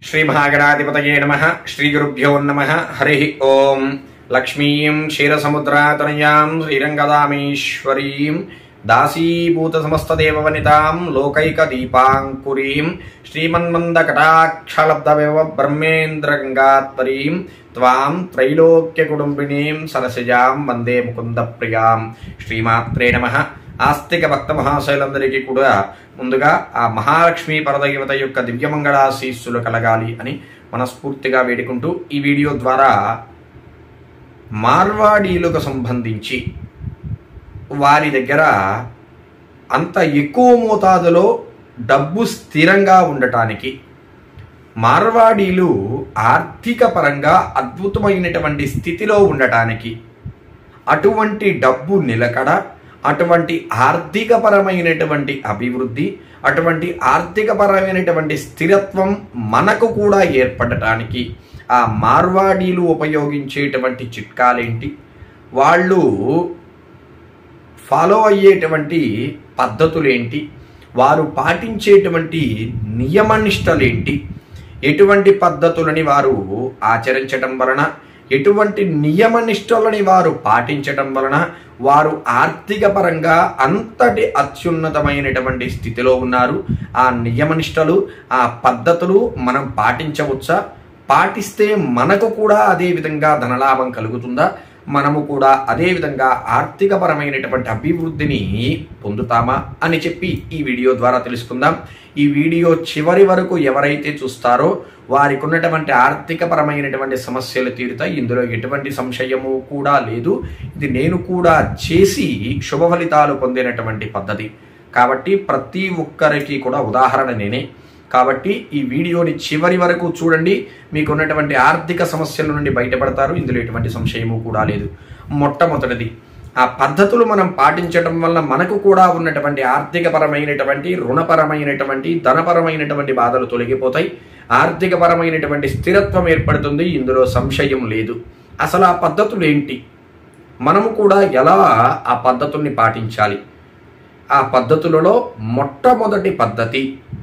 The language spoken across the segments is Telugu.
శ్రీమహాగణాధిపతయే నమ శ్రీగురుభ్యో నమ హరి ఓం లక్ష్మీం క్షీరసముద్రాతనయాం శ్రీరంగదామేశ్వరీం దాసీభూత సమస్తదేవవనితాం లోకైక దీపాంకురీం శ్రీమన్మందకటాక్షలబ్ధవివ బ్రహ్మేంద్రగంగాత్వరీం త్వాం త్రైలోక్య కుటుంబినీం సరసిజాం వందే ముకుంద ప్రియాం శ్రీమాత్రే నమ ఆస్తిక భక్త మహాశైలందరికీ కూడా ముందుగా ఆ మహాలక్ష్మి పరదైవత యొక్క దివ్యమంగళాశీస్సులు కలగాలి అని మనస్ఫూర్తిగా వేడుకుంటూ ఈ వీడియో ద్వారా మార్వాడీలకు సంబంధించి వారి దగ్గర అంత ఎక్కువ మోతాదులో డబ్బు స్థిరంగా ఉండటానికి మార్వాడీలు ఆర్థిక పరంగా అద్భుతమైనటువంటి స్థితిలో ఉండటానికి అటువంటి డబ్బు నిలకడ అటువంటి ఆర్థికపరమైనటువంటి అభివృద్ధి అటువంటి ఆర్థికపరమైనటువంటి స్థిరత్వం మనకు కూడా ఏర్పడటానికి ఆ మార్వాడీలు ఉపయోగించేటువంటి చిట్కాలేంటి వాళ్ళు ఫాలో అయ్యేటువంటి పద్ధతులేంటి వారు పాటించేటువంటి నియమనిష్టలేంటి ఎటువంటి పద్ధతులని వారు ఆచరించటం వలన ఎటువంటి నియమనిష్టలని వారు పాటించటం వలన వారు ఆర్థిక పరంగా అంతటి అత్యున్నతమైనటువంటి స్థితిలో ఉన్నారు ఆ నియమనిష్టలు ఆ పద్ధతులు మనం పాటించవచ్చా పాటిస్తే మనకు కూడా అదే విధంగా ధనలాభం కలుగుతుందా మనము కూడా అదే విధంగా ఆర్థికపరమైనటువంటి అభివృద్ధిని పొందుతామా అని చెప్పి ఈ వీడియో ద్వారా తెలుసుకుందాం ఈ వీడియో చివరి వరకు ఎవరైతే చూస్తారో వారికి ఉన్నటువంటి ఆర్థికపరమైనటువంటి సమస్యలు తీరుతాయి ఇందులో ఎటువంటి సంశయము కూడా లేదు ఇది నేను కూడా చేసి శుభ ఫలితాలు పొందినటువంటి పద్ధతి కాబట్టి ప్రతి ఒక్కరికి కూడా ఉదాహరణ నేనే కాబట్టి ఈ వీడియోని చివరి వరకు చూడండి మీకు ఉన్నటువంటి ఆర్థిక సమస్యల నుండి బయటపడతారు ఇందులో ఎటువంటి సంశయము కూడా లేదు మొట్టమొదటిది ఆ పద్ధతులు మనం పాటించడం వల్ల మనకు కూడా ఉన్నటువంటి ఆర్థికపరమైనటువంటి రుణపరమైనటువంటి ధనపరమైనటువంటి బాధలు తొలగిపోతాయి ఆర్థికపరమైనటువంటి స్థిరత్వం ఏర్పడుతుంది ఇందులో సంశయం లేదు అసలు ఆ పద్ధతులు ఏంటి మనము కూడా ఎలా ఆ పద్ధతుల్ని పాటించాలి ఆ పద్ధతులలో మొట్టమొదటి పద్ధతి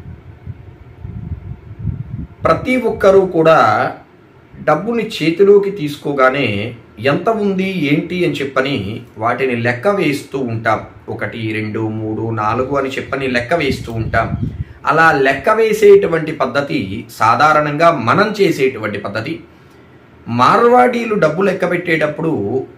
ప్రతి ఒక్కరూ కూడా డబ్బుని చేతిలోకి తీసుకోగానే ఎంత ఉంది ఏంటి అని చెప్పని వాటిని లెక్క వేస్తూ ఉంటాం ఒకటి రెండు మూడు నాలుగు అని చెప్పని లెక్క వేస్తూ ఉంటాం అలా లెక్క వేసేటువంటి పద్ధతి సాధారణంగా మనం చేసేటువంటి పద్ధతి మార్వాడీలు డబ్బు లెక్క పెట్టేటప్పుడు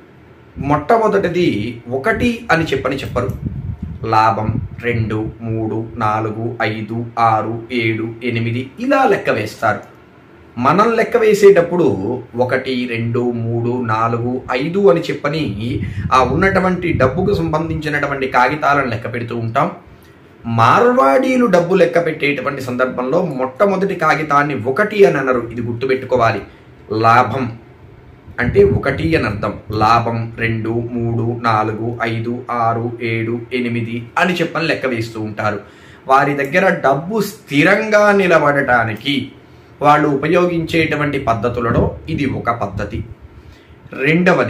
మొట్టమొదటిది ఒకటి అని చెప్పని చెప్పరు లాభం రెండు మూడు నాలుగు ఐదు ఆరు ఏడు ఎనిమిది ఇలా లెక్క వేస్తారు మనం లెక్క వేసేటప్పుడు ఒకటి రెండు మూడు నాలుగు ఐదు అని చెప్పని ఆ ఉన్నటువంటి డబ్బుకు సంబంధించినటువంటి కాగితాలను లెక్క పెడుతూ ఉంటాం మార్వాడీలు డబ్బు లెక్క పెట్టేటువంటి సందర్భంలో మొట్టమొదటి కాగితాన్ని ఒకటి అని అన్నారు ఇది గుర్తుపెట్టుకోవాలి లాభం అంటే ఒకటి అని అర్థం లాభం రెండు మూడు నాలుగు ఐదు ఆరు ఏడు ఎనిమిది అని చెప్పని లెక్క వేస్తూ ఉంటారు వారి దగ్గర డబ్బు స్థిరంగా నిలబడటానికి వాళ్ళు ఉపయోగించేటువంటి పద్ధతులలో ఇది ఒక పద్ధతి రెండవది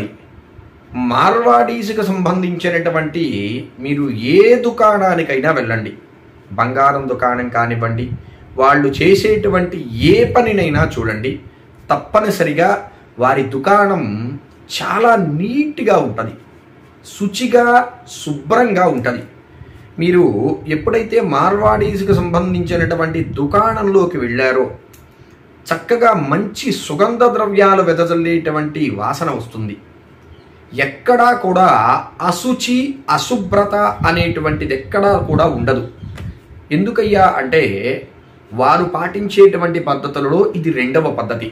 మార్వాడీస్కి సంబంధించినటువంటి మీరు ఏ దుకాణానికైనా వెళ్ళండి బంగారం దుకాణం కానివ్వండి వాళ్ళు చేసేటువంటి ఏ పనినైనా చూడండి తప్పనిసరిగా వారి దుకాణం చాలా నీట్గా ఉంటుంది శుచిగా శుభ్రంగా ఉంటుంది మీరు ఎప్పుడైతే మార్వాడీస్కి సంబంధించినటువంటి దుకాణంలోకి వెళ్ళారో చక్కగా మంచి సుగంధ ద్రవ్యాలు వెదజల్లేటువంటి వాసన వస్తుంది ఎక్కడా కూడా అశుచి అశుభ్రత అనేటువంటిది ఎక్కడా కూడా ఉండదు ఎందుకయ్యా అంటే వారు పాటించేటువంటి పద్ధతులలో ఇది రెండవ పద్ధతి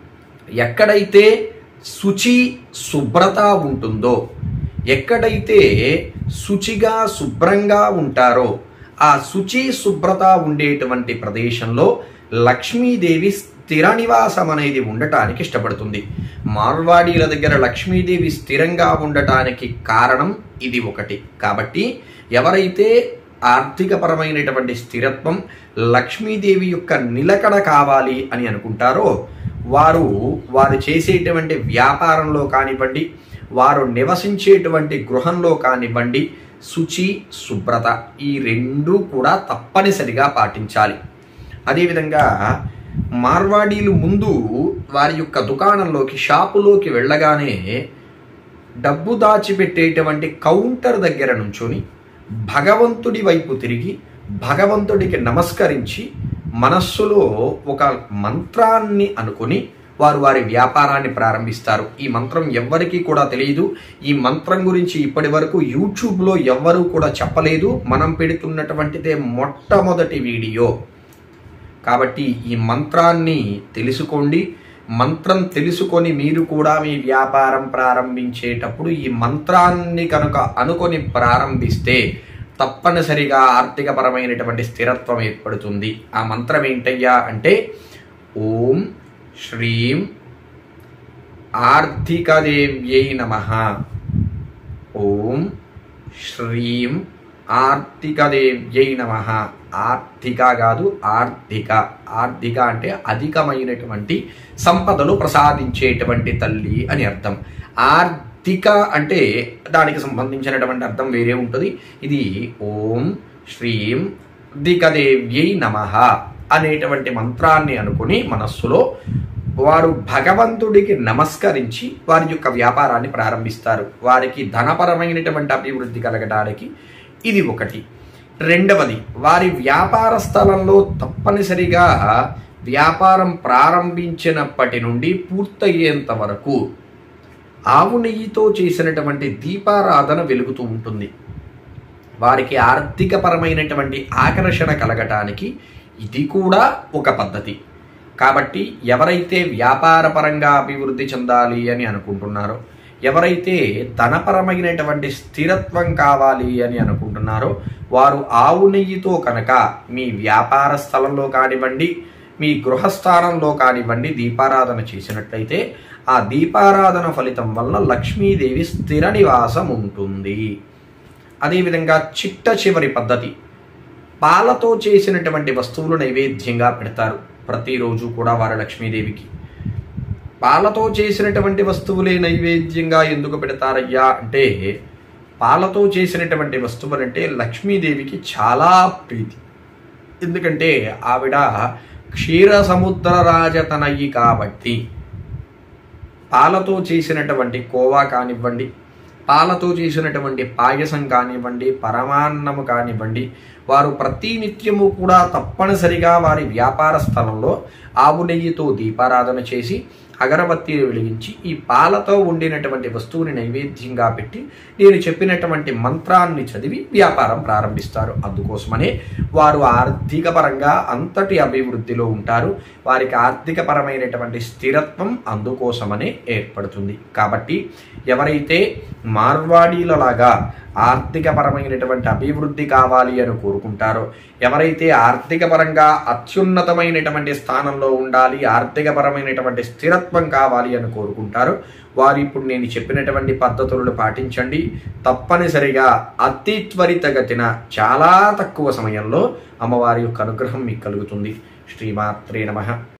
ఎక్కడైతే శుచి శుభ్రత ఉంటుందో ఎక్కడైతే శుచిగా శుభ్రంగా ఉంటారో ఆ శుచి శుభ్రత ఉండేటువంటి ప్రదేశంలో లక్ష్మీదేవి స్థిర నివాసం అనేది ఉండటానికి ఇష్టపడుతుంది మార్వాడీల దగ్గర లక్ష్మీదేవి స్థిరంగా ఉండటానికి కారణం ఇది ఒకటి కాబట్టి ఎవరైతే ఆర్థికపరమైనటువంటి స్థిరత్వం లక్ష్మీదేవి యొక్క నిలకడ కావాలి అని అనుకుంటారో వారు వారు చేసేటువంటి వ్యాపారంలో కానివ్వండి వారు నివసించేటువంటి గృహంలో కానివ్వండి శుచి శుభ్రత ఈ రెండు కూడా తప్పనిసరిగా పాటించాలి అదేవిధంగా మార్వాడీలు ముందు వారి యొక్క దుకాణంలోకి షాపులోకి వెళ్ళగానే డబ్బు దాచిపెట్టేటువంటి కౌంటర్ దగ్గర నుంచొని భగవంతుడి వైపు తిరిగి భగవంతుడికి నమస్కరించి మనస్సులో ఒక మంత్రాన్ని అనుకొని వారు వారి వ్యాపారాన్ని ప్రారంభిస్తారు ఈ మంత్రం ఎవ్వరికీ కూడా తెలియదు ఈ మంత్రం గురించి ఇప్పటి వరకు యూట్యూబ్లో ఎవ్వరూ కూడా చెప్పలేదు మనం పెడుతున్నటువంటిదే మొట్టమొదటి వీడియో కాబట్టి ఈ మంత్రాన్ని తెలుసుకోండి మంత్రం తెలుసుకొని మీరు కూడా మీ వ్యాపారం ప్రారంభించేటప్పుడు ఈ మంత్రాన్ని కనుక అనుకొని ప్రారంభిస్తే తప్పనిసరిగా ఆర్థికపరమైనటువంటి స్థిరత్వం ఏర్పడుతుంది ఆ మంత్రం ఏంటయ్యా అంటే ఓం శ్రీం ఆర్థికదేవ్యై నమ ఓం శ్రీం ఆర్థికదేవ్యై నమ ఆర్థిక కాదు ఆర్థిక ఆర్థిక అంటే అధికమైనటువంటి సంపదలు ప్రసాదించేటువంటి తల్లి అని అర్థం ఆర్థిక అంటే దానికి సంబంధించినటువంటి అర్థం వేరే ఉంటుంది ఇది ఓం శ్రీం దికదేవ్యై నమ అనేటువంటి మంత్రాన్ని అనుకుని మనస్సులో వారు భగవంతుడికి నమస్కరించి వారి యొక్క వ్యాపారాన్ని ప్రారంభిస్తారు వారికి ధనపరమైనటువంటి అభివృద్ధి కలగడానికి ఇది ఒకటి రెండవది వారి వ్యాపార స్థలంలో తప్పనిసరిగా వ్యాపారం ప్రారంభించినప్పటి నుండి పూర్తయ్యేంత వరకు ఆవు నెయ్యితో చేసినటువంటి దీపారాధన వెలుగుతూ ఉంటుంది వారికి ఆర్థికపరమైనటువంటి ఆకర్షణ కలగటానికి ఇది కూడా ఒక పద్ధతి కాబట్టి ఎవరైతే వ్యాపారపరంగా అభివృద్ధి చెందాలి అని అనుకుంటున్నారో ఎవరైతే ధనపరమైనటువంటి స్థిరత్వం కావాలి అని అనుకుంటున్నారో వారు ఆవు నెయ్యితో కనుక మీ వ్యాపార స్థలంలో కానివ్వండి మీ గృహస్థానంలో కానివ్వండి దీపారాధన చేసినట్లయితే ఆ దీపారాధన ఫలితం వల్ల లక్ష్మీదేవి స్థిర నివాసం ఉంటుంది అదేవిధంగా చిట్ట చివరి పద్ధతి పాలతో చేసినటువంటి వస్తువులు నైవేద్యంగా పెడతారు ప్రతిరోజు కూడా వారు లక్ష్మీదేవికి పాలతో చేసినటువంటి వస్తువులే నైవేద్యంగా ఎందుకు పెడతారయ్యా అంటే పాలతో చేసినటువంటి వస్తువులంటే లక్ష్మీదేవికి చాలా ప్రీతి ఎందుకంటే ఆవిడ క్షీర సముద్ర రాజతనయి కాబట్టి పాలతో చేసినటువంటి కోవా కానివ్వండి పాలతో చేసినటువంటి పాయసం కానివ్వండి పరమాన్నము కానివ్వండి వారు ప్రతి నిత్యము కూడా తప్పనిసరిగా వారి వ్యాపార స్థలంలో ఆవు నెయ్యితో దీపారాధన చేసి అగరబత్తీలు వెలిగించి ఈ పాలతో వండినటువంటి వస్తువుని నైవేద్యంగా పెట్టి నేను చెప్పినటువంటి మంత్రాన్ని చదివి వ్యాపారం ప్రారంభిస్తారు అందుకోసమనే వారు ఆర్థిక పరంగా అంతటి అభివృద్ధిలో ఉంటారు వారికి ఆర్థిక పరమైనటువంటి స్థిరత్వం అందుకోసమనే ఏర్పడుతుంది కాబట్టి ఎవరైతే మార్వాడీలలాగా ఆర్థిక పరమైనటువంటి అభివృద్ధి కావాలి అని కోరుకుంటారో ఎవరైతే ఆర్థిక పరంగా అత్యున్నతమైనటువంటి స్థానంలో ఉండాలి ఆర్థిక పరమైనటువంటి స్థిరత్వం కావాలి అని కోరుకుంటారో వారు ఇప్పుడు నేను చెప్పినటువంటి పద్ధతులను పాటించండి తప్పనిసరిగా అతి త్వరితగతిన చాలా తక్కువ సమయంలో అమ్మవారి యొక్క అనుగ్రహం మీకు కలుగుతుంది శ్రీమాత్రే నమ